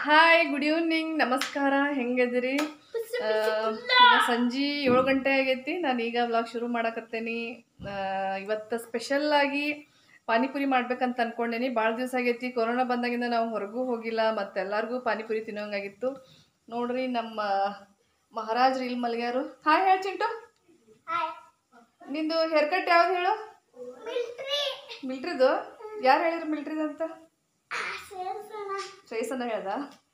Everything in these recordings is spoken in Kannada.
ಹಾಯ್ ಗುಡ್ ಈವ್ನಿಂಗ್ ನಮಸ್ಕಾರ ಹೆಂಗದಿರಿ ಆ, ಈಗ ಸಂಜೆ ಏಳು ಗಂಟೆ ಆಗೈತಿ ನಾನು ಈಗ ವ್ಲಾಗ್ ಶುರು ಮಾಡಕತ್ತೇನಿ ಆ, ಇವತ್ತು ಸ್ಪೆಷಲ್ ಆಗಿ ಪಾನಿಪುರಿ ಮಾಡ್ಬೇಕಂತ ಅನ್ಕೊಂಡೇನಿ ಭಾಳ ದಿವಸ ಆಗೈತಿ ಕೊರೋನಾ ಬಂದಾಗಿಂದ ನಾವು ಹೊರಗೂ ಹೋಗಿಲ್ಲ ಮತ್ತು ಎಲ್ಲರಿಗೂ ಪಾನಿಪುರಿ ತಿನ್ನೋಂಗಾಗಿತ್ತು ನೋಡ್ರಿ ನಮ್ಮ ಮಹಾರಾಜ್ ರೀಲ್ ಮಲ್ಗ್ಯಾರು ಹಾಯ್ ಹೇಳಿ ಚಿಂಟು ನಿಂದು ಹೇರ್ ಕಟ್ ಯಾವ್ದು ಹೇಳು ಮಿಲ್ಟ್ರಿದು ಯಾರು ಹೇಳಿದ್ರು ಮಿಲ್ಟ್ರಿದು ಅಂತ ಶ್ರೇಯಸನ್ನ ಹೇಳ್ದ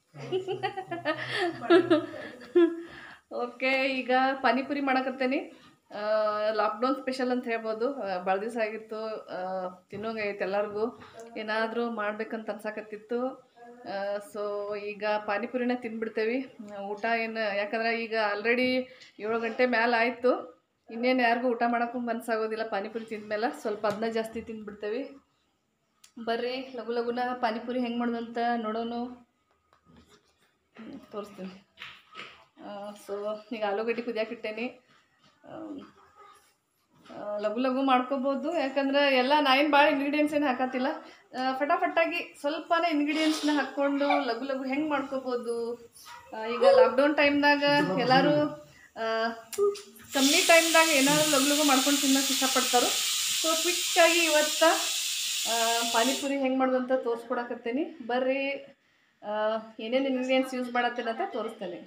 ಓಕೆ ಈಗ ಪಾನಿಪುರಿ ಮಾಡಕತ್ತೇನಿ ಲಾಕ್ಡೌನ್ ಸ್ಪೆಷಲ್ ಅಂತ ಹೇಳ್ಬೋದು ಭಾಳ ದಿವಸ ಆಗಿತ್ತು ತಿನ್ನೋಂಗೈತೆ ಎಲ್ಲರಿಗೂ ಏನಾದರೂ ಮಾಡ್ಬೇಕಂತ ಅನ್ಸಕತ್ತಿತ್ತು ಸೊ ಈಗ ಪಾನಿಪುರಿನ ತಿನ್ಬಿಡ್ತೇವೆ ಊಟ ಏನು ಯಾಕಂದ್ರೆ ಈಗ ಆಲ್ರೆಡಿ ಏಳು ಗಂಟೆ ಮೇಲೆ ಆಯಿತು ಇನ್ನೇನು ಯಾರಿಗೂ ಊಟ ಮಾಡೋಕ್ಕೂ ಮನಸ್ಸಾಗೋದಿಲ್ಲ ಪಾನಿಪುರಿ ತಿಂದ್ಮೇಲೆ ಸ್ವಲ್ಪ ಅದನ್ನ ಜಾಸ್ತಿ ತಿಂದ್ಬಿಡ್ತೇವೆ ಬರ್ರಿ ಲಘು ಲಘುನ ಪಾನಿಪುರಿ ಹೆಂಗೆ ಮಾಡೋದು ಅಂತ ನೋಡೋನು ಹ್ಮ್, ತೋರಿಸ್ತೀನಿ ಸೊ ಈಗ ಆಲೂಗಡ್ಡೆ ಕುದಿಯಕ್ಕೆ ಇಟ್ಟೇನಿ ಆಮ್, ಆ, ಲಘು ಲಘು ಮಾಡ್ಕೋಬೋದು ಯಾಕಂದ್ರೆ ಎಲ್ಲ ನಾ ಏನು ಭಾಳ ಇಂಗ್ರೀಡಿಯೆಂಟ್ಸ್ ಏನು ಹಾಕತ್ತಿಲ್ಲ ಆ, ಫಟಾಫಟಾಗಿ ಸ್ವಲ್ಪನೇ ಇಂಗ್ರೀಡಿಯೆಂಟ್ಸ್ನ ಹಾಕ್ಕೊಂಡು ಲಘು ಲಘು ಹೆಂಗೆ ಮಾಡ್ಕೋಬೋದು ಆ, ಈಗ ಲಾಕ್ಡೌನ್ ಟೈಮ್ದಾಗ ಎಲ್ಲರೂ ಆ, ಕಮ್ಮಿ ಟೈಮ್ದಾಗ ಏನಾದ್ರು ಲಘು ಲಘು ಮಾಡ್ಕೊಂಡು ತಿನ್ನೋಕೆ ಇಷ್ಟಪಡ್ತಾರೋ ಸೊ ಕ್ವಿಕ್ಕಾಗಿ ಇವತ್ತು ಆ, ಪಾನಿಪುರಿ ಹೆಂಗೆ ಮಾಡೋದು ಅಂತ ತೋರಿಸ್ಕೊಡಕತ್ತೇನಿ ಬರ್ರಿ ಏನೇನು ಇಂಗ್ರೀಡಿಯೆಂಟ್ಸ್ ಯೂಸ್ ಮಾಡತ್ತೇನೆ ಅಂತ ತೋರಿಸ್ತೇನೆ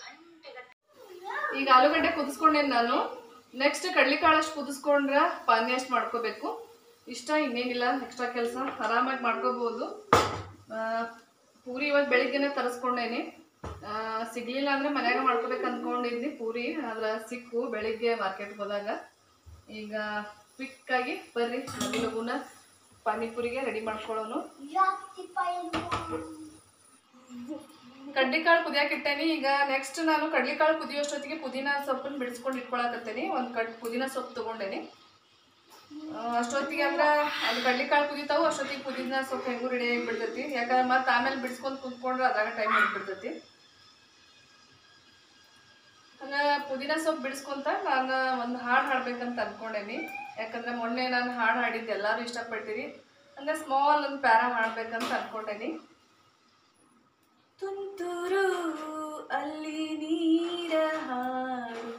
ಈಗ ಆಲೂಗಡ್ಡೆ ಕುದಿಸ್ಕೊಂಡೇನು ನಾನು ನೆಕ್ಸ್ಟ್ ಕಡ್ಲಿಕಾಳು ಅಷ್ಟು ಕುದಿಸ್ಕೊಂಡ್ರೆ ಪಾನಿ ಅಷ್ಟು ಮಾಡ್ಕೋಬೇಕು ಇಷ್ಟ ಇನ್ನೇನಿಲ್ಲ ಎಕ್ಸ್ಟ್ರಾ ಕೆಲಸ ಆರಾಮಾಗಿ ಮಾಡ್ಕೋಬೋದು ಆ, ಪೂರಿ ಇವತ್ತು ಬೆಳಿಗ್ಗೆನೇ ತರಿಸ್ಕೊಂಡೇನಿ ಆ, ಸಿಗ್ಲಿಲ್ಲ ಅಂದರೆ ಮನ್ಯಾಗ ಮಾಡ್ಕೋಬೇಕು ಅಂದ್ಕೊಂಡಿದ್ನಿ ಪೂರಿ ಆದ್ರೆ ಸಿಕ್ಕು ಬೆಳಿಗ್ಗೆ ಮಾರ್ಕೆಟ್ಗೆ ಹೋದಾಗ ಈಗ ಕ್ವಿಕ್ಕಾಗಿ ಬರ್ರಿ ಲಘು ಲಘುನ ಪಾನಿಪುರಿಗೆ ರೆಡಿ ಮಾಡ್ಕೊಳ್ಳೋನು ಕಡ್ಲಿಕಾಳು ಕುದಿಯಕ್ಕೆ ಇಟ್ಟೇನಿ ಈಗ ನೆಕ್ಸ್ಟ್ ನಾನು ಕಡ್ಲಿಕಾಳು ಕುದಿಯೋಷ್ಟೊತ್ತಿಗೆ ಪುದೀನ ಸೊಪ್ಪನ್ನ ಬಿಡಿಸ್ಕೊಂಡು ಇಟ್ಕೊಳಕತ್ತೇನಿ ಒಂದು ಕಟ್ ಪುದೀನ ಸೊಪ್ಪು ತೊಗೊಂಡೇನಿ ಆ, ಅಷ್ಟೊತ್ತಿಗೆ ಅಂದ್ರೆ ಅದು ಕಡ್ಲಿಕಾಳು ಕುದಿತಾವು ಅಷ್ಟೊತ್ತಿಗೆ ಪುದೀನ ಸೊಪ್ಪು ಹೆಂಗೂ ರೆಡಿ ಆಗಿಬಿಡ್ತೈತಿ ಯಾಕಂದ್ರೆ ಮತ್ತೆ ಆಮೇಲೆ ಬಿಡಿಸ್ಕೊಂಡು ಕುತ್ಕೊಂಡ್ರೆ ಅದಾಗ ಟೈಮ್ ಹಿಡಿಬಿಡ್ತೈತಿ ಹಂಗ ಪುದೀನ ಸೊಪ್ಪು ಬಿಡಿಸ್ಕೊಂತ ನಾನು ಒಂದು ಹಾಡು ಹಾಡ್ಬೇಕಂತ ಅನ್ಕೊಂಡೇನಿ ಯಾಕಂದ್ರೆ ಮೊನ್ನೆ ನಾನು ಹಾಡು ಹಾಡಿದ್ದು ಎಲ್ಲರೂ ಇಷ್ಟಪಟ್ಟಿರಿ ಅಂದ್ರೆ ಸ್ಮಾಲ್ ಒಂದು ಪ್ಯಾರ ಹಾಡ್ಬೇಕಂತ ಅನ್ಕೊಂಡೇನಿ ತುಂತುರು ಅಲ್ಲಿ ನೀರ ಹಾಡು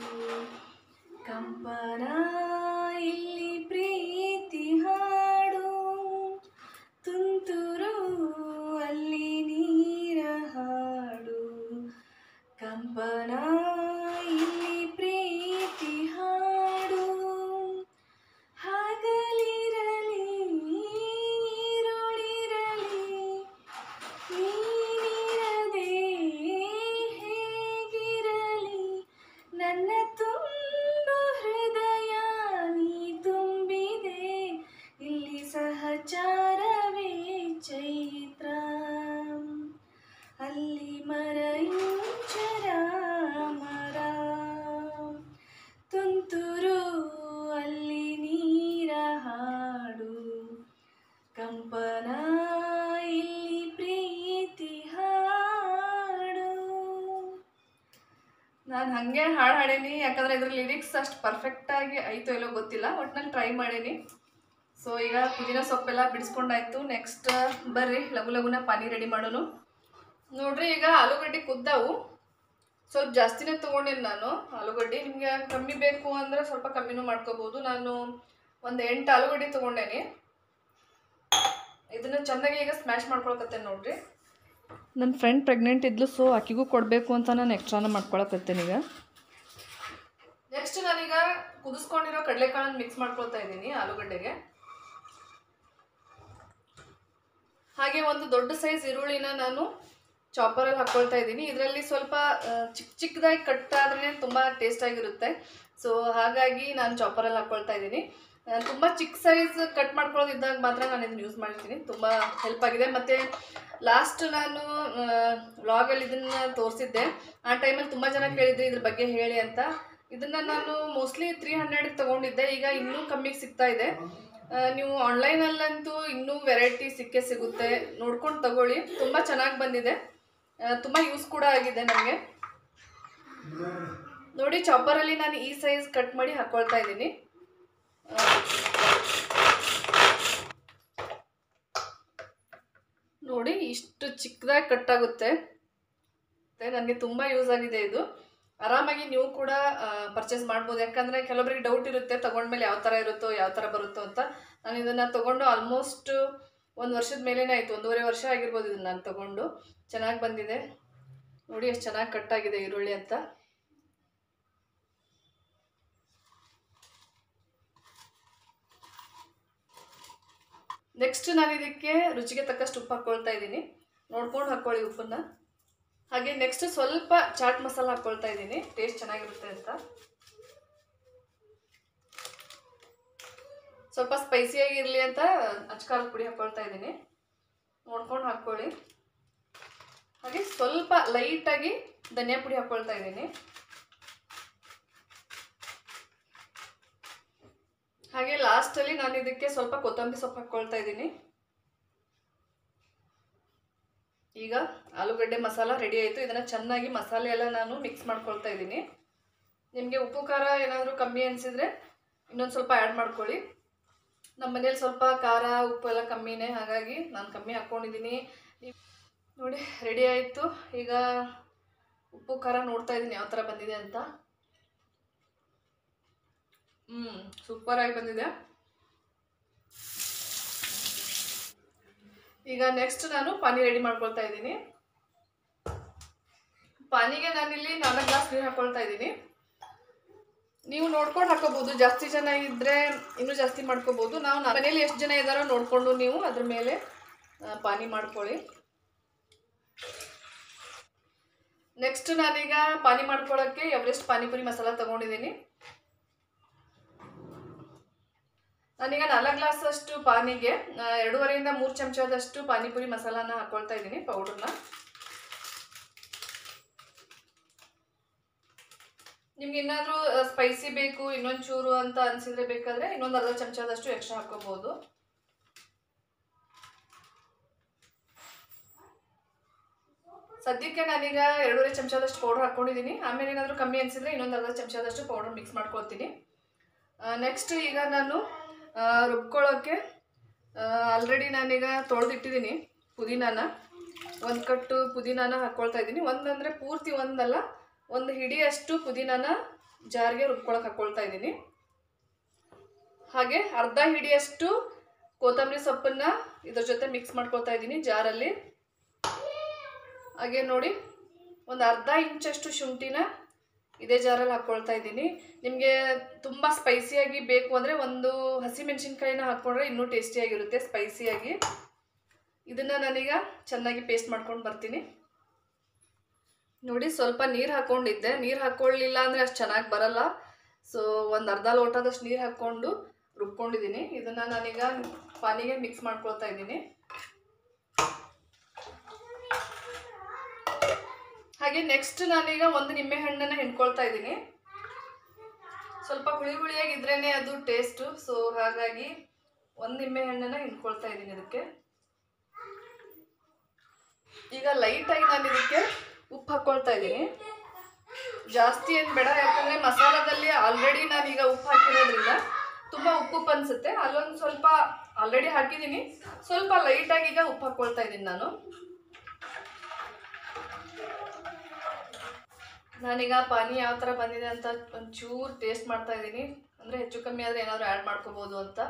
ಕಂಪನ ಇಲ್ಲಿ ಪ್ರೀತಿ ಹಾಡು ತುಂತುರು ಅಲ್ಲಿ ನೀರ ಹಾಡು ಕಂಪನ ಇಲ್ಲಿ ಪ್ರೀತಿ ಹಾಡು ಹಗಲಿರಲಿ ಈರುಳಿರಲಿ ನೀನಿರದೆ ಹೇಗಿರಲಿ ನನ್ನ ತುಂಬ ಹೃದಯ ನೀ ತುಂಬಿದೆ ಇಲ್ಲಿ ಸಹಚಾರವೇ ಚೈತ್ರ ಅಲ್ಲಿ ಮರಯುಂಚರ ಮರ ತುಂತುರು ಅಲ್ಲಿ ನೀರ ಹಾಡು ಕಂಪನ ಇಲ್ಲಿ ಪ್ರೀತಿ ಹಾಡು ನಾನು ಹಾಗೆ ಹಾಡು ಹಾಡೇನಿ ಯಾಕಂದ್ರೆ ಇದ್ರ ಲಿರಿಕ್ಸ್ ಅಷ್ಟು ಪರ್ಫೆಕ್ಟಾಗಿ ಐತೋ ಇಲ್ಲೋ ಗೊತ್ತಿಲ್ಲ ಒಟ್ನಲ್ಲಿ ಟ್ರೈ ಮಾಡೇನಿ ಸೊ ಈಗ ಪುದೀನ ಸೊಪ್ಪೆಲ್ಲ ಬಿಡಿಸ್ಕೊಂಡಾಯ್ತು ನೆಕ್ಸ್ಟ್ ಬರ್ರಿ ಲಘು ಲಘುನ ಪಾನಿ ರೆಡಿ ಮಾಡೋನು ನೋಡ್ರಿ ಈಗ ಆಲೂಗಡ್ಡೆ ಕುದ್ದಾವು ಸ್ವಲ್ಪ ಜಾಸ್ತಿನೇ ತೊಗೊಂಡೇನಿ ನಾನು ಆಲೂಗಡ್ಡೆ ನಿಮಗೆ ಕಮ್ಮಿ ಬೇಕು ಅಂದರೆ ಸ್ವಲ್ಪ ಕಮ್ಮಿನೂ ಮಾಡ್ಕೋಬೋದು ನಾನು ಒಂದು ಎಂಟು ಆಲೂಗಡ್ಡೆ ತೊಗೊಂಡೇನಿ ಇದನ್ನ ಚೆನ್ನಾಗಿ ಈಗ ಸ್ಮ್ಯಾಶ್ ಮಾಡ್ಕೊಳಕತ್ತೇನೆ ನೋಡ್ರಿ ನನ್ನ ಫ್ರೆಂಡ್ ಪ್ರೆಗ್ನೆಂಟ್ ಇದ್ಲು ಸೊ ಆಕಿಗೂ ಕೊಡಬೇಕು ಅಂತ ನಾನು ಎಕ್ಸ್ಟ್ರಾನ ಮಾಡ್ಕೊಳಕತ್ತೇನೆ ಈಗ ನೆಕ್ಸ್ಟ್ ನಾನೀಗ ಕುದಿಸ್ಕೊಂಡಿರೋ ಕಡಲೆಕಾಳನ್ನ ಮಿಕ್ಸ್ ಮಾಡ್ಕೊಳ್ತಾ ಇದ್ದೀನಿ ಆಲೂಗಡ್ಡೆಗೆ ಹಾಗೆ ಒಂದು ದೊಡ್ಡ ಸೈಜ್ ಈರುಳ್ಳಿನ ನಾನು ಚಾಪರಲ್ಲಿ ಹಾಕ್ಕೊಳ್ತಾ ಇದ್ದೀನಿ ಇದರಲ್ಲಿ ಸ್ವಲ್ಪ ಆ, ಚಿಕ್ಕ ಚಿಕ್ಕದಾಗಿ ಕಟ್ ಆದ್ರೆ ತುಂಬ ಟೇಸ್ಟಾಗಿರುತ್ತೆ ಸೊ ಹಾಗಾಗಿ ನಾನು ಚಾಪರಲ್ಲಿ ಹಾಕ್ಕೊಳ್ತಾ ಇದ್ದೀನಿ ಆ, ತುಂಬ ಚಿಕ್ಕ ಸೈಜ್ ಕಟ್ ಮಾಡ್ಕೊಳ್ಳೋದಿದ್ದಾಗ ಮಾತ್ರ ನಾನು ಇದನ್ನು ಯೂಸ್ ಮಾಡ್ತೀನಿ ತುಂಬ ಹೆಲ್ಪ್ ಆಗಿದೆ ಮತ್ತು ಲಾಸ್ಟ್ ನಾನು ವ್ಲಾಗಲ್ಲಿ ಇದನ್ನು ತೋರಿಸಿದ್ದೆ ಆ ಟೈಮಲ್ಲಿ ತುಂಬ ಜನ ಕೇಳಿದ್ರಿ ಇದ್ರ ಬಗ್ಗೆ ಹೇಳಿ ಅಂತ ಇದನ್ನು ನಾನು ಮೋಸ್ಟ್ಲಿ ತ್ರೀ ಹಂಡ್ರೆಡ್ಗೆ ತೊಗೊಂಡಿದ್ದೆ ಈಗ ಇನ್ನೂ ಕಮ್ಮಿಗೆ ಸಿಗ್ತಾ ಇದೆ ಆ, ನೀವು ಆನ್ಲೈನಲ್ಲಂತೂ ಇನ್ನೂ ವೆರೈಟಿ ಸಿಕ್ಕೇ ಸಿಗುತ್ತೆ ನೋಡ್ಕೊಂಡು ತಗೊಳ್ಳಿ ತುಂಬ ಚೆನ್ನಾಗಿ ಬಂದಿದೆ ಆ, ತುಂಬ ಯೂಸ್ ಕೂಡ ಆಗಿದೆ ನನಗೆ ನೋಡಿ ಚಾಪರಲ್ಲಿ ನಾನು ಈ ಸೈಜ್ ಕಟ್ ಮಾಡಿ ಹಾಕ್ಕೊಳ್ತಾ ಇದ್ದೀನಿ ನೋಡಿ ಇಷ್ಟು ಚಿಕ್ಕದಾಗಿ ಕಟ್ ಆಗುತ್ತೆ ನನಗೆ ತುಂಬ ಯೂಸ್ ಆಗಿದೆ ಇದು ಆರಾಮಾಗಿ ನೀವು ಕೂಡ ಪರ್ಚೇಸ್ ಮಾಡ್ಬೋದು ಯಾಕಂದರೆ ಕೆಲವೊಬ್ಬರಿಗೆ ಡೌಟ್ ಇರುತ್ತೆ ತೊಗೊಂಡ್ಮೇಲೆ ಯಾವ ಥರ ಇರುತ್ತೋ ಯಾವ ಥರ ಬರುತ್ತೋ ಅಂತ ನಾನು ಇದನ್ನು ತೊಗೊಂಡು ಆಲ್ಮೋಸ್ಟ್ ಒಂದು ವರ್ಷದ ಮೇಲೇ ಆಯಿತು ಒಂದೂವರೆ ವರ್ಷ ಆಗಿರ್ಬೋದು ಇದನ್ನು ನಾನು ತೊಗೊಂಡು ಚೆನ್ನಾಗಿ ಬಂದಿದೆ ನೋಡಿ ಎಷ್ಟು ಚೆನ್ನಾಗಿ ಕಟ್ಟಾಗಿದೆ ಈರುಳ್ಳಿ ಅಂತ ನೆಕ್ಸ್ಟ್ ನಾನು ಇದಕ್ಕೆ ರುಚಿಗೆ ತಕ್ಕಷ್ಟು ಉಪ್ಪು ಹಾಕ್ಕೊಳ್ತಾ ಇದ್ದೀನಿ ನೋಡ್ಕೊಂಡು ಹಾಕ್ಕೊಳ್ಳಿ ಉಪ್ಪನ್ನ ಹಾಗೆ ನೆಕ್ಸ್ಟ್ ಸ್ವಲ್ಪ ಚಾಟ್ ಮಸಾಲ ಹಾಕ್ಕೊಳ್ತಾ ಇದ್ದೀನಿ ಟೇಸ್ಟ್ ಚೆನ್ನಾಗಿರುತ್ತೆ ಅಂತ ಸ್ವಲ್ಪ ಸ್ಪೈಸಿಯಾಗಿರಲಿ ಅಂತ ಅಚ್ಕಾರದ ಪುಡಿ ಹಾಕ್ಕೊಳ್ತಾ ಇದ್ದೀನಿ ನೋಡ್ಕೊಂಡು ಹಾಕ್ಕೊಳ್ಳಿ ಹಾಗೆ ಸ್ವಲ್ಪ ಲೈಟಾಗಿ ಧನಿಯಾ ಪುಡಿ ಹಾಕ್ಕೊಳ್ತಾ ಇದ್ದೀನಿ ಹಾಗೆ ಲಾಸ್ಟಲ್ಲಿ ನಾನು ಇದಕ್ಕೆ ಸ್ವಲ್ಪ ಕೊತ್ತಂಬರಿ ಸೊಪ್ಪು ಹಾಕ್ಕೊಳ್ತಾ ಇದ್ದೀನಿ ಈಗ ಆಲೂಗಡ್ಡೆ ಮಸಾಲ ರೆಡಿ ಆಯಿತು ಇದನ್ನು ಚೆನ್ನಾಗಿ ಮಸಾಲೆ ಎಲ್ಲ ನಾನು ಮಿಕ್ಸ್ ಮಾಡ್ಕೊಳ್ತಾ ಇದ್ದೀನಿ ನಿಮಗೆ ಉಪ್ಪು ಖಾರ ಏನಾದರೂ ಕಮ್ಮಿ ಅನಿಸಿದರೆ ಇನ್ನೊಂದು ಸ್ವಲ್ಪ ಆ್ಯಡ್ ಮಾಡ್ಕೊಳ್ಳಿ ನಮ್ಮ ಮನೇಲಿ ಸ್ವಲ್ಪ ಖಾರ ಉಪ್ಪು ಎಲ್ಲ ಕಮ್ಮಿನೇ ಹಾಗಾಗಿ ನಾನು ಕಮ್ಮಿ ಹಾಕ್ಕೊಂಡಿದ್ದೀನಿ ನೋಡಿ ರೆಡಿ ಆಯಿತು ಈಗ ಉಪ್ಪು ಖಾರ ನೋಡ್ತಾ ಇದ್ದೀನಿ ಯಾವ ಥರ ಬಂದಿದೆ ಅಂತ ಹ್ಞೂ ಸೂಪರಾಗಿ ಬಂದಿದೆ ಈಗ ನೆಕ್ಸ್ಟ್ ನಾನು ಪಾನಿ ರೆಡಿ ಮಾಡ್ಕೊಳ್ತಾ ಇದ್ದೀನಿ ಪಾನಿಗೆ ನಾನಿಲ್ಲಿ ನಾಲ್ಕು ಗ್ಲಾಸ್ ನೀರು ಹಾಕ್ಕೊಳ್ತಾ ಇದ್ದೀನಿ ನೀವು ನೋಡ್ಕೊಂಡು ಹಾಕೋಬಹುದು ಜಾಸ್ತಿ ಜನ ಇದ್ದರೆ ಇನ್ನೂ ಜಾಸ್ತಿ ಮಾಡ್ಕೋಬೋದು ನಾವು ನಮ್ಮ ಮನೇಲಿ ಎಷ್ಟು ಜನ ಇದ್ದಾರೋ ನೋಡಿಕೊಂಡು ನೀವು ಅದ್ರ ಮೇಲೆ ಆ, ಪಾನಿ ಮಾಡ್ಕೊಳ್ಳಿ ನೆಕ್ಸ್ಟ್ ನಾನೀಗ ಪಾನಿ ಮಾಡ್ಕೊಳ್ಳೋಕ್ಕೆ ಎವರೆಸ್ಟ್ ಪಾನಿಪುರಿ ಮಸಾಲ ತಗೊಂಡಿದ್ದೀನಿ ನಾನೀಗ ನಾಲ್ಕು ಗ್ಲಾಸ್ ಅಷ್ಟು ಪಾನಿಗೆ ಆ, ಎರಡೂವರೆಯಿಂದ ಮೂರು ಚಮಚದಷ್ಟು ಪಾನಿಪುರಿ ಮಸಾಲಾನ ಹಾಕ್ಕೊಳ್ತಾ ಇದ್ದೀನಿ ಪೌಡ್ರನ್ನ ನಿಮ್ಗೆ ಏನಾದರೂ ಸ್ಪೈಸಿ ಬೇಕು ಇನ್ನೊಂದು ಚೂರು ಅಂತ ಅನಿಸಿದ್ರೆ ಬೇಕಾದರೆ ಇನ್ನೊಂದು ಅರ್ಧ ಚಮಚದಷ್ಟು ಎಕ್ಸ್ಟ್ರಾ ಹಾಕ್ಕೋಬೋದು ಸದ್ಯಕ್ಕೆ ನಾನೀಗ ಎರಡೂವರೆ ಚಮಚದಷ್ಟು ಪೌಡರ್ ಹಾಕ್ಕೊಂಡಿದ್ದೀನಿ ಆಮೇಲೆ ಏನಾದರೂ ಕಮ್ಮಿ ಅನಿಸಿದ್ರೆ ಇನ್ನೊಂದು ಅರ್ಧ ಚಮಚದಷ್ಟು ಪೌಡರ್ ಮಿಕ್ಸ್ ಮಾಡ್ಕೊಳ್ತೀನಿ ನೆಕ್ಸ್ಟ್ ಈಗ ನಾನು ಆ, ರುಬ್ಕೊಳ್ಳೋಕ್ಕೆ ಆಲ್ರೆಡಿ ನಾನೀಗ ತೊಳೆದಿಟ್ಟಿದ್ದೀನಿ ಪುದೀನಾನ ಒಂದು ಕಟ್ಟು ಪುದೀನಾನ ಹಾಕ್ಕೊಳ್ತಾ ಇದ್ದೀನಿ ಒಂದಂದರೆ ಪೂರ್ತಿ ಒಂದಲ್ಲ ಒಂದು ಹಿಡಿಯಷ್ಟು ಪುದೀನಾನ ಜಾರ್ಗೆ ರುಬ್ಕೊಳಕ್ಕೆ ಹಾಕ್ಕೊಳ್ತಾ ಇದ್ದೀನಿ ಹಾಗೆ ಅರ್ಧ ಹಿಡಿಯಷ್ಟು ಕೊತ್ತಂಬರಿ ಸೊಪ್ಪನ್ನ ಇದ್ರ ಜೊತೆ ಮಿಕ್ಸ್ ಮಾಡ್ಕೊಳ್ತಾ ಇದ್ದೀನಿ ಜಾರಲ್ಲಿ ಹಾಗೆ ನೋಡಿ ಒಂದು ಅರ್ಧ ಇಂಚಷ್ಟು ಶುಂಠಿನ ಇದೇ ಜಾರಲ್ಲಿ ಹಾಕ್ಕೊಳ್ತಾ ಇದ್ದೀನಿ ನಿಮಗೆ ತುಂಬ ಸ್ಪೈಸಿಯಾಗಿ ಬೇಕು ಅಂದರೆ ಒಂದು ಹಸಿಮೆಣಸಿನ್ಕಾಯಿನ ಹಾಕ್ಕೊಂಡ್ರೆ ಇನ್ನೂ ಟೇಸ್ಟಿಯಾಗಿರುತ್ತೆ ಸ್ಪೈಸಿಯಾಗಿ ಇದನ್ನು ನಾನೀಗ ಚೆನ್ನಾಗಿ ಪೇಸ್ಟ್ ಮಾಡ್ಕೊಂಡು ಬರ್ತೀನಿ ನೋಡಿ ಸ್ವಲ್ಪ ನೀರು ಹಾಕ್ಕೊಂಡಿದ್ದೆ ನೀರು ಹಾಕ್ಕೊಳ್ಳಿಲ್ಲ ಅಂದರೆ ಅಷ್ಟು ಚೆನ್ನಾಗಿ ಬರಲ್ಲ ಸೊ ಒಂದು ಅರ್ಧ ಲೋಟದಷ್ಟು ನೀರು ಹಾಕ್ಕೊಂಡು ರುಬ್ಕೊಂಡಿದ್ದೀನಿ ಇದನ್ನು ನಾನೀಗ ಪಾನಿಗೆ ಮಿಕ್ಸ್ ಮಾಡ್ಕೊಳ್ತಾ ಇದ್ದೀನಿ ಹಾಗೆ ನೆಕ್ಸ್ಟ್ ನಾನೀಗ ಒಂದು ನಿಂಬೆ ಹಣ್ಣನ್ನು ಹಿಂಡ್ಕೊಳ್ತಾ ಇದ್ದೀನಿ ಸ್ವಲ್ಪ ಹುಳಿ ಹುಳಿಯಾಗಿದ್ರೇ ಅದು ಟೇಸ್ಟು ಸೊ ಹಾಗಾಗಿ ಒಂದು ನಿಂಬೆ ಹಣ್ಣನ್ನು ಹಿಂಡ್ಕೊಳ್ತಾ ಇದ್ದೀನಿ ಇದಕ್ಕೆ ಈಗ ಲೈಟಾಗಿ ನಾನು ಇದಕ್ಕೆ ಉಪ್ಪು ಹಾಕ್ಕೊಳ್ತಾ ಇದ್ದೀನಿ ಜಾಸ್ತಿ ಏನು ಬೇಡ ಯಾಕಂದರೆ ಮಸಾಲದಲ್ಲಿ ಆಲ್ರೆಡಿ ನಾನೀಗ ಉಪ್ಪು ಹಾಕಿರೋದ್ರಿಂದ ತುಂಬ ಉಪ್ಪು ಉಪ್ಪು ಅನಿಸುತ್ತೆ ಅಲ್ಲೊಂದು ಸ್ವಲ್ಪ ಆಲ್ರೆಡಿ ಹಾಕಿದ್ದೀನಿ ಸ್ವಲ್ಪ ಲೈಟಾಗಿ ಈಗ ಉಪ್ಪು ಹಾಕ್ಕೊಳ್ತಾ ಇದ್ದೀನಿ ನಾನು ನಾನೀಗ ಪಾನಿ ಯಾವ ಥರ ಬಂದಿದೆ ಅಂತ ಒಂಚೂರು ಟೇಸ್ಟ್ ಮಾಡ್ತಾ ಇದ್ದೀನಿ ಅಂದರೆ ಹೆಚ್ಚು ಕಮ್ಮಿ ಆದರೆ ಏನಾದರೂ ಆ್ಯಡ್ ಮಾಡ್ಕೋಬೋದು ಅಂತ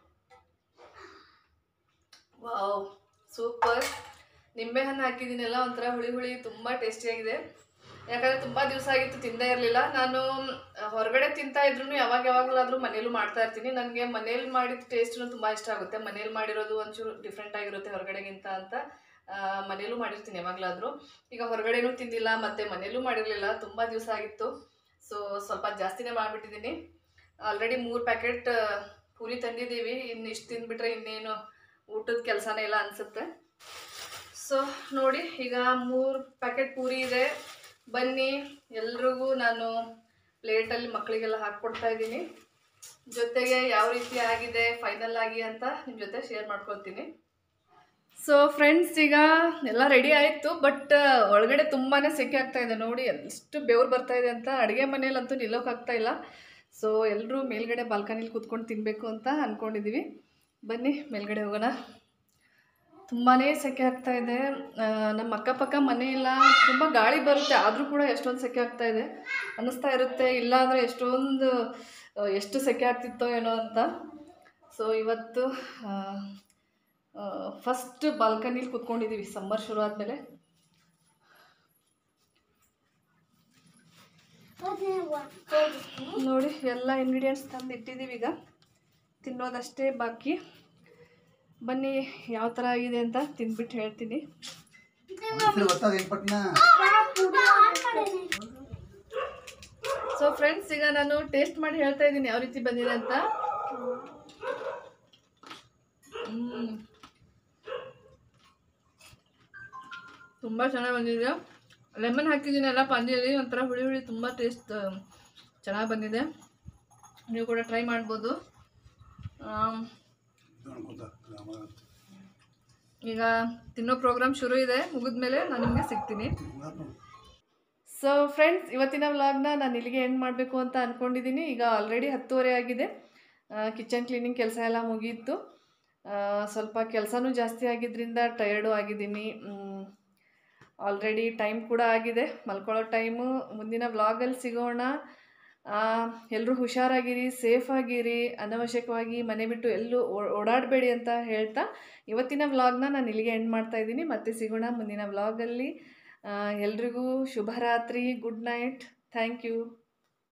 ವಾವ್ ಸೂಪರ್ ನಿಂಬೆಹಣ್ಣು ಹಾಕಿದ್ದೀನಲ್ಲ ಒಂಥರ ಹುಳಿ ಹುಳಿ ತುಂಬ ಟೇಸ್ಟಿಯಾಗಿದೆ ಯಾಕಂದರೆ ತುಂಬ ದಿವಸ ಆಗಿತ್ತು ತಿಂದೇ ಇರಲಿಲ್ಲ ನಾನು ಆ, ಹೊರಗಡೆ ತಿಂತಾ ಇದ್ರು ಯಾವಾಗ ಯಾವಾಗಲಾದರೂ ಮನೇಲೂ ಮಾಡ್ತಾ ಇರ್ತೀನಿ ನನಗೆ ಮನೇಲಿ ಮಾಡಿದ ಟೇಸ್ಟು ತುಂಬ ಇಷ್ಟ ಆಗುತ್ತೆ ಮನೇಲಿ ಮಾಡಿರೋದು ಒಂಚೂರು ಡಿಫ್ರೆಂಟ್ ಆಗಿರುತ್ತೆ ಹೊರಗಡೆಗಿಂತ ಅಂತ ಆ, ಮನೇಲೂ ಮಾಡಿರ್ತೀನಿ ಯಾವಾಗಲಾದರೂ ಈಗ ಹೊರಗಡೆನೂ ತಿಂದಿಲ್ಲ ಮತ್ತು ಮನೇಲೂ ಮಾಡಿರಲಿಲ್ಲ ತುಂಬ ದಿವಸ ಆಗಿತ್ತು ಸೊ ಸ್ವಲ್ಪ ಜಾಸ್ತಿನೇ ಮಾಡಿಬಿಟ್ಟಿದ್ದೀನಿ ಆಲ್ರೆಡಿ ಮೂರು ಪ್ಯಾಕೆಟ್ ಪೂರಿ ತಂದಿದ್ದೀವಿ ಇನ್ನು ಇಷ್ಟು ತಿಂದ್ಬಿಟ್ರೆ ಇನ್ನೇನು ಊಟದ ಕೆಲಸನೇ ಇಲ್ಲ ಅನಿಸುತ್ತೆ ಸೊ ನೋಡಿ ಈಗ ಮೂರು ಪ್ಯಾಕೆಟ್ ಪೂರಿ ಇದೆ ಬನ್ನಿ ಎಲ್ರಿಗೂ ನಾನು ಪ್ಲೇಟಲ್ಲಿ ಮಕ್ಕಳಿಗೆಲ್ಲ ಹಾಕ್ಕೊಡ್ತಾ ಇದ್ದೀನಿ ಜೊತೆಗೆ ಯಾವ ರೀತಿ ಆಗಿದೆ ಫೈನಲ್ ಆಗಿ ಅಂತ ನಿಮ್ಮ ಜೊತೆ ಶೇರ್ ಮಾಡ್ಕೊಳ್ತೀನಿ ಸೊ ಫ್ರೆಂಡ್ಸ್ ಈಗ ಎಲ್ಲ ರೆಡಿ ಆಯಿತು ಬಟ್ ಒಳಗಡೆ ತುಂಬಾ ಸೆಕೆ ಆಗ್ತಾ ಇದೆ ನೋಡಿ ಎಷ್ಟು ಬೆವ್ರು ಬರ್ತಾ ಇದೆ ಅಂತ ಅಡುಗೆ ಮನೇಲಂತೂ ನಿಲ್ಲೋಕ್ಕಾಗ್ತಾ ಇಲ್ಲ ಸೊ ಎಲ್ಲರೂ ಮೇಲ್ಗಡೆ ಬಾಲ್ಕನಿಲಿ ಕೂತ್ಕೊಂಡು ತಿನ್ನಬೇಕು ಅಂತ ಅಂದ್ಕೊಂಡಿದ್ದೀವಿ ಬನ್ನಿ ಮೇಲ್ಗಡೆ ಹೋಗೋಣ ತುಂಬಾ ಸೆಕೆ ಆಗ್ತಾ ಇದೆ ಆ, ನಮ್ಮ ಅಕ್ಕಪಕ್ಕ ಮನೆ ಇಲ್ಲ ತುಂಬ ಗಾಳಿ ಬರುತ್ತೆ ಆದರೂ ಕೂಡ ಎಷ್ಟೊಂದು ಸೆಕೆ ಆಗ್ತಾ ಇದೆ ಅನ್ನಿಸ್ತಾ ಇರುತ್ತೆ ಇಲ್ಲ ಅಂದರೆ ಎಷ್ಟೊಂದು ಆ, ಎಷ್ಟು ಸೆಕೆ ಆಗ್ತಿತ್ತೋ ಏನೋ ಅಂತ ಸೊ ಇವತ್ತು ಫಸ್ಟ್ ಬಾಲ್ಕನಿಲಿ ಕೂತ್ಕೊಂಡಿದ್ದೀವಿ ಸಮ್ಮರ್ ಶುರು ಆದಮೇಲೆ ನೋಡಿ ಎಲ್ಲ ಇಂಗ್ರೀಡಿಯೆಂಟ್ಸ್ ತಂದು ಇಟ್ಟಿದ್ದೀವಿ ಈಗ ತಿನ್ನೋದಷ್ಟೇ ಬಾಕಿ ಬನ್ನಿ ಯಾವ ಥರ ಆಗಿದೆ ಅಂತ ತಿಂದ್ಬಿಟ್ಟು ಹೇಳ್ತೀನಿ ಗೊತ್ತಾಗ ಪಟ್ನ ಸೊ ಫ್ರೆಂಡ್ಸ್ ಈಗ ನಾನು ಟೇಸ್ಟ್ ಮಾಡಿ ಹೇಳ್ತಾ ಇದ್ದೀನಿ ಯಾವ ರೀತಿ ಬಂದಿದೆ ಅಂತ ಹ್ಮ್. ತುಂಬ ಚೆನ್ನಾಗಿ ಬಂದಿದೆ ಲೆಮನ್ ಹಾಕಿದ್ದೀನಲ್ಲ ಪಂದಿಯಲ್ಲಿ ಒಂಥರ ಹುಳಿ ಹುಳಿ ತುಂಬ ಟೇಸ್ಟ್ ಚೆನ್ನಾಗಿ ಬಂದಿದೆ ನೀವು ಕೂಡ ಟ್ರೈ ಮಾಡ್ಬೋದು ಆಮ್, ಈಗ ತಿನ್ನೋ ಪ್ರೋಗ್ರಾಮ್ ಶುರು ಇದೆ ಮುಗಿದ್ಮೇಲೆ ನಾನು ನಿಮಗೆ ಸಿಗ್ತೀನಿ ಸೊ ಫ್ರೆಂಡ್ಸ್ ಇವತ್ತಿನ ವ್ಲಾಗ್ನ ನಾನು ಇಲ್ಲಿಗೆ ಎಂಡ್ ಮಾಡಬೇಕು ಅಂತ ಅಂದ್ಕೊಂಡಿದ್ದೀನಿ ಈಗ ಆಲ್ರೆಡಿ ಹತ್ತುವರೆ ಆಗಿದೆ ಕಿಚನ್ ಕ್ಲೀನಿಂಗ್ ಕೆಲಸ ಎಲ್ಲ ಮುಗೀತು ಆ, ಸ್ವಲ್ಪ ಕೆಲಸನೂ ಜಾಸ್ತಿ ಆಗಿದ್ದರಿಂದ ಟಯರ್ಡು ಆಗಿದ್ದೀನಿ ಆಲ್ರೆಡಿ ಟೈಮ್ ಕೂಡ ಆಗಿದೆ ಮಲ್ಕೊಳ್ಳೋ ಟೈಮು ಮುಂದಿನ ವ್ಲಾಗಲ್ಲಿ ಸಿಗೋಣ ಎಲ್ಲರೂ ಹುಷಾರಾಗಿರಿ ಸೇಫಾಗಿರಿ ಅನವಶ್ಯಕವಾಗಿ ಮನೆ ಬಿಟ್ಟು ಎಲ್ಲೂ ಓ- ಓಡಾಡಬೇಡಿ ಅಂತ ಹೇಳ್ತಾ ಇವತ್ತಿನ ವ್ಲಾಗ್ನ ನಾನು ಇಲ್ಲಿಗೆ ಎಂಡ್ ಮಾಡ್ತಾ ಇದ್ದೀನಿ ಮತ್ತೆ ಸಿಗೋಣ ಮುಂದಿನ ವ್ಲಾಗಲ್ಲಿ ಎಲ್ರಿಗೂ ಶುಭರಾತ್ರಿ ಗುಡ್ ನೈಟ್ ಥ್ಯಾಂಕ್ ಯು